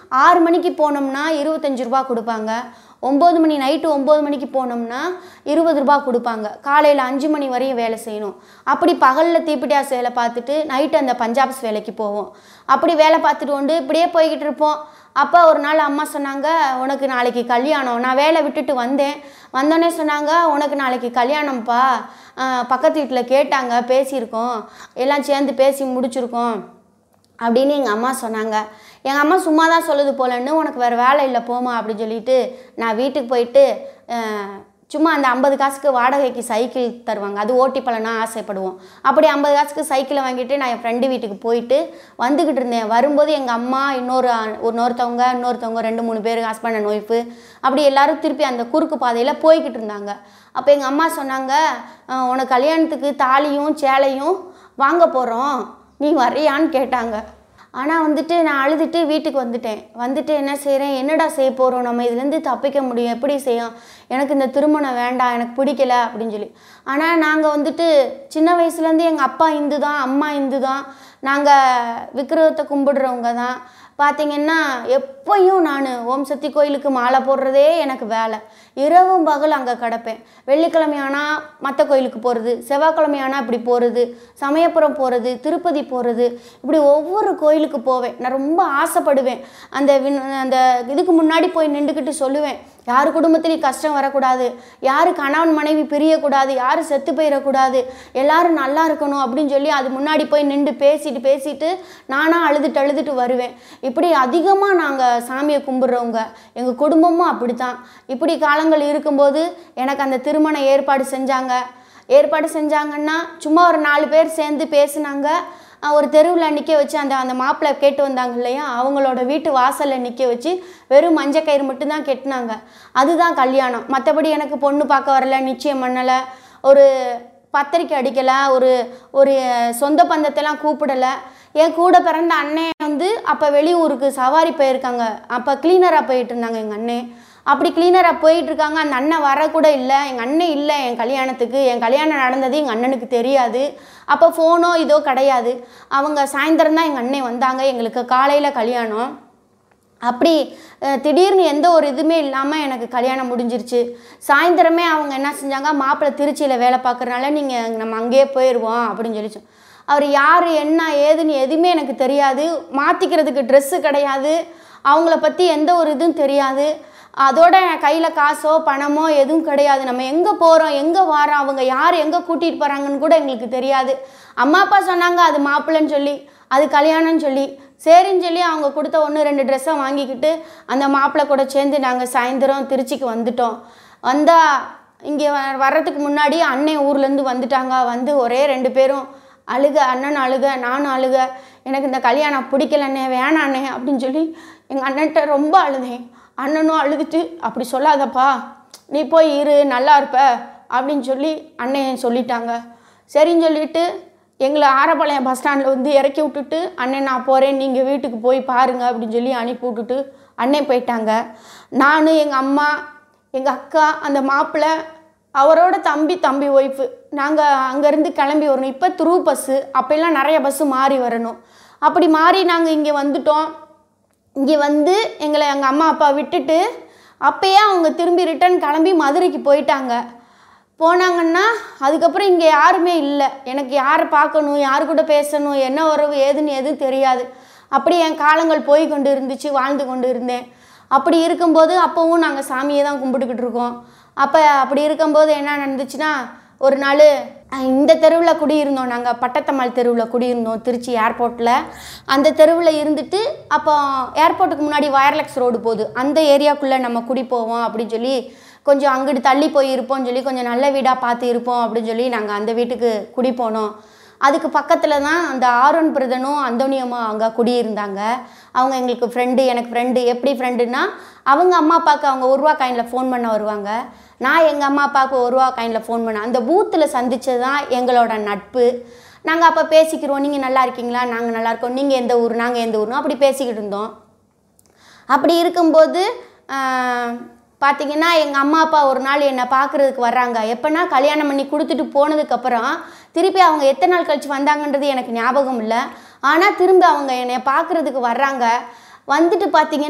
ஆறு மணிக்கு போனோம்னா இருபத்தஞ்சி ரூபா கொடுப்பாங்க ஒம்பது மணி நைட்டு ஒம்பது மணிக்கு போனோம்னா இருபது ரூபா கொடுப்பாங்க காலையில் அஞ்சு மணி வரையும் வேலை செய்யணும் அப்படி பகலில் தீப்பிட்டியாஸ் வேலை பார்த்துட்டு நைட்டு அந்த பஞ்சாப்ஸ் வேலைக்கு போவோம் அப்படி வேலை பார்த்துட்டு கொண்டு இப்படியே போய்கிட்டு இருப்போம் அப்போ ஒரு நாள் அம்மா சொன்னாங்க உனக்கு நாளைக்கு கல்யாணம் நான் வேலை விட்டுட்டு வந்தேன் வந்தோடனே சொன்னாங்க உனக்கு நாளைக்கு கல்யாணம்ப்பா ஆஹ் பக்கத்து வீட்டில் கேட்டாங்க பேசியிருக்கோம் எல்லாம் சேர்ந்து பேசி முடிச்சிருக்கோம் அப்படின்னு எங்கள் அம்மா சொன்னாங்க எங்கள் அம்மா சும்மா தான் சொல்லுது போலன்னு உனக்கு வேறு வேலை இல்லை போமா அப்படின்னு சொல்லிட்டு நான் வீட்டுக்கு போயிட்டு அஹ், சும்மா அந்த ஐம்பது காசுக்கு வாடகைக்கு சைக்கிள் தருவாங்க அது ஓட்டி பழனா ஆசைப்படுவோம் அப்படி ஐம்பது காசுக்கு சைக்கிளை வாங்கிட்டு நான் என் ஃப்ரெண்டு வீட்டுக்கு போயிட்டு வந்துக்கிட்டு இருந்தேன் வரும்போது எங்கள் அம்மா இன்னொரு ஆ- இன்னொருத்தவங்க இன்னொருத்தவங்க ரெண்டு மூணு பேர் ஹஸ்பண்ட் அண்ட் ஒய்ஃபு அப்படி எல்லாரும் திருப்பி அந்த குறுக்கு பாதையில் போய்கிட்டு இருந்தாங்க அப்போ எங்கள் அம்மா சொன்னாங்க "அஹ், உனக்கு கல்யாணத்துக்கு தாலியும் சேலையும் வாங்க போகிறோம் நீ வர்றியான்னு கேட்டாங்க ஆனால் வந்துட்டு நான் அழுதுட்டு வீட்டுக்கு வந்துட்டேன் வந்துட்டு என்ன செய்கிறேன் என்னடா செய்ய போகிறோம் நம்ம இதுலேருந்து தப்பிக்க முடியும் எப்படி செய்யும் எனக்கு இந்த திருமணம் வேண்டாம் எனக்கு பிடிக்கல அப்படின்னு சொல்லி ஆனால் நாங்கள் வந்துட்டு சின்ன வயசுலேருந்து எங்கள் அப்பா இந்து தான் அம்மா இந்து தான் நாங்கள் விக்கிரகத்தை கும்பிடுறவங்க தான் பார்த்தீங்கன்னா எப்பயும் நான் ஓம் சக்தி கோயிலுக்கு மாலை போடுறதே எனக்கு வேலை இரவும் பகல் அங்கே கிடப்பேன் வெள்ளிக்கிழமையானா மற்ற கோயிலுக்கு போகிறது செவ்வாய்க்கிழமையானா இப்படி போகிறது சமயபுரம் போகிறது திருப்பதி போகிறது இப்படி ஒவ்வொரு கோயிலுக்கு போவேன் நான் ரொம்ப ஆசைப்படுவேன் அந்த விண் அந்த இதுக்கு முன்னாடி போய் நின்றுக்கிட்டு சொல்லுவேன் யார் குடும்பத்துலேயும் கஷ்டம் வரக்கூடாது யார் கணவன் மனைவி பிரியக்கூடாது யார் செத்து போயிடக்கூடாது எல்லாரும் நல்லா இருக்கணும் அப்படின்னு சொல்லி அது முன்னாடி போய் நின்று பேசிட்டு பேசிட்டு நானாக அழுதுட்டு அழுதுட்டு வருவேன் இப்படி அதிகமாக நாங்கள் சாமியை கும்பிட்றவங்க எங்கள் குடும்பமும் அப்படித்தான் இப்படி காலங்கள் இருக்கும்போது எனக்கு அந்த திருமண ஏற்பாடு செஞ்சாங்க ஏற்பாடு செஞ்சாங்கன்னா சும்மா ஒரு நாலு பேர் சேர்ந்து பேசுனாங்க அஹ் ஒரு தெருவில் நிற்க வச்சு அந்த அந்த மாப்பிள்ளை கேட்டு வந்தாங்க இல்லையா அவங்களோட வீட்டு வாசலில் நிற்க வச்சு வெறும் மஞ்சள் கயிறு மட்டும்தான் கெட்டினாங்க அதுதான் கல்யாணம் மற்றபடி எனக்கு பொண்ணு பார்க்க வரல நிச்சயம் பண்ணலை ஒரு பத்திரிக்கை அடிக்கலை ஒரு ஒரு சொந்த பந்தத்தெல்லாம் கூப்பிடலை என் கூட பிறந்த அண்ணன் வந்து அப்போ வெளியூருக்கு சவாரி போயிருக்காங்க அப்போ க்ளீனராக போயிட்டு இருந்தாங்க எங்கள் அண்ணன் அப்படி க்ளீனராக போயிட்டு இருக்காங்க அந்த அண்ணன் வரக்கூட இல்லை எங்கள் அண்ணன் இல்லை என் கல்யாணத்துக்கு என் கல்யாணம் நடந்தது எங்கள் அண்ணனுக்கு தெரியாது அப்போ ஃபோனோ இதோ கிடையாது அவங்க சாயந்தரம் தான் எங்கள் அண்ணன் வந்தாங்க எங்களுக்கு காலையில் கல்யாணம் அப்படி அஹ், திடீர்னு எந்த ஒரு இதுவுமே இல்லாமல் எனக்கு கல்யாணம் முடிஞ்சிருச்சு சாயந்தரமே அவங்க என்ன செஞ்சாங்க மாப்பிள்ளை திருச்சியில் வேலை பார்க்குறனால நீங்கள் நம்ம அங்கேயே போயிடுவோம் அப்படின்னு சொல்லி சொ- அவர் யார் என்ன ஏதுன்னு எதுவுமே எனக்கு தெரியாது மாற்றிக்கிறதுக்கு ட்ரெஸ்ஸு கிடையாது அவங்கள பற்றி எந்த ஒரு இதுவும் தெரியாது அதோட கையில் காசோ பணமோ எதுவும் கிடையாது நம்ம எங்கே போகிறோம் எங்கே வரோம் அவங்க யார் எங்கே கூட்டிகிட்டு போகிறாங்கன்னு கூட எங்களுக்கு தெரியாது அம்மா அப்பா சொன்னாங்க அது மாப்பிள்ளைன்னு சொல்லி அது கல்யாணம்னு சொல்லி சரின்னு சொல்லி அவங்க கொடுத்த ஒன்று ரெண்டு ட்ரெஸ்ஸை வாங்கிக்கிட்டு அந்த மாப்பிள்ளை கூட சேர்ந்து நாங்கள் சாயந்தரம் திருச்சிக்கு வந்துட்டோம் வந்தால் இங்கே வ- வர்றதுக்கு முன்னாடி அண்ணன் ஊர்லேருந்து வந்துட்டாங்க வந்து ஒரே ரெண்டு பேரும் அழுக அண்ணன் அழுக நானும் அழுக எனக்கு இந்த கல்யாணம் பிடிக்கலண்ணே வேணாண்ணே அப்படின்னு சொல்லி எங்கள் அண்ணன்ட்ட ரொம்ப அழுதேன் அண்ணனும் அழுதுட்டு அப்படி சொல்லாதப்பா நீ போய் இரு நல்லா இருப்ப அப்படின்னு சொல்லி அண்ணன் சொல்லிட்டாங்க சரின்னு சொல்லிட்டு எங்களை ஆரப்பாளையம் பஸ் ஸ்டாண்டில் வந்து இறக்கி விட்டுட்டு அண்ணன் நான் போகிறேன் நீங்கள் வீட்டுக்கு போய் பாருங்க அப்படின்னு சொல்லி அனுப்பி விட்டுட்டு அண்ணன் போயிட்டாங்க நான் எங்கள் அம்மா எங்கள் அக்கா அந்த மாப்பிள்ளை அவரோட தம்பி தம்பி ஒய்ஃபு நாங்கள் அங்கேருந்து கிளம்பி வரணும் இப்போ த்ரூ பஸ்ஸு அப்போல்லாம் நிறைய பஸ்ஸு மாறி வரணும் அப்படி மாறி நாங்கள் இங்கே வந்துட்டோம் இங்கே வந்து எங்களை எங்கள் அம்மா அப்பா விட்டுட்டு அப்பயே அவங்க திரும்பி ரிட்டர்ன் கிளம்பி மதுரைக்கு போயிட்டாங்க போனாங்கன்னா அதுக்கப்புறம் இங்கே யாருமே இல்லை எனக்கு யாரை பார்க்கணும் யார் கூட பேசணும் என்ன உறவு ஏதுன்னு எதுவும் தெரியாது அப்படி என் காலங்கள் போய் கொண்டு இருந்துச்சு வாழ்ந்து கொண்டு இருந்தேன் அப்படி இருக்கும்போது அப்போவும் நாங்கள் சாமியை தான் கும்பிட்டுக்கிட்டு இருக்கோம் அப்போ அப்படி இருக்கும்போது என்ன நடந்துச்சுன்னா ஒரு நாள் அஹ், இந்த தெருவில் குடியிருந்தோம் நாங்கள் பட்டத்தம்மாள் தெருவில் குடியிருந்தோம் திருச்சி ஏர்போர்ட்டில் அந்த தெருவில் இருந்துட்டு அப்போ ஏர்போர்ட்டுக்கு முன்னாடி வயர்லெக்ஸ் ரோடு போகுது அந்த ஏரியாக்குள்ளே நம்ம குடி போவோம் அப்படின்னு சொல்லி கொஞ்சம் அங்கிட்டு தள்ளி போய் இருப்போம்னு சொல்லி கொஞ்சம் நல்ல வீடாக பார்த்து இருப்போம் அப்படின்னு சொல்லி நாங்கள் அந்த வீட்டுக்கு குடி போனோம் அதுக்கு பக்கத்தில் தான் அந்த ஆரோன் பிரதனும் அந்தோனியம்மா அங்கே குடியிருந்தாங்க அவங்க எங்களுக்கு ஃப்ரெண்டு எனக்கு ஃப்ரெண்டு எப்படி ஃப்ரெண்டுன்னா அவங்க அம்மா அப்பாவுக்கு அவங்க ஒரு ரூபா காயினில் ஃபோன் பண்ண வருவாங்க நான் எங்கள் அம்மா அப்பாவுக்கு ஒரு ரூபா காயினில் ஃபோன் பண்ணேன் அந்த பூத்தில் சந்திச்சது தான் எங்களோட நட்பு நாங்கள் அப்போ பேசிக்கிறோம் நீங்கள் நல்லா இருக்கீங்களா நாங்கள் நல்லா இருக்கோம் நீங்கள் எந்த ஊர் நாங்கள் எந்த ஊர்னு அப்படி பேசிக்கிட்டு இருந்தோம் அப்படி இருக்கும்போது ஆஹ், பார்த்தீங்கன்னா எங்கள் அம்மா அப்பா ஒரு நாள் என்னை பார்க்குறதுக்கு வர்றாங்க எப்போனா கல்யாணம் பண்ணி கொடுத்துட்டு போனதுக்கப்புறம் திருப்பி அவங்க எத்தனை நாள் கழிச்சு வந்தாங்கன்றது எனக்கு ஞாபகம் இல்லை ஆனால் திரும்ப அவங்க என்னை பார்க்குறதுக்கு வர்றாங்க வந்துட்டு பார்த்தீங்கன்னா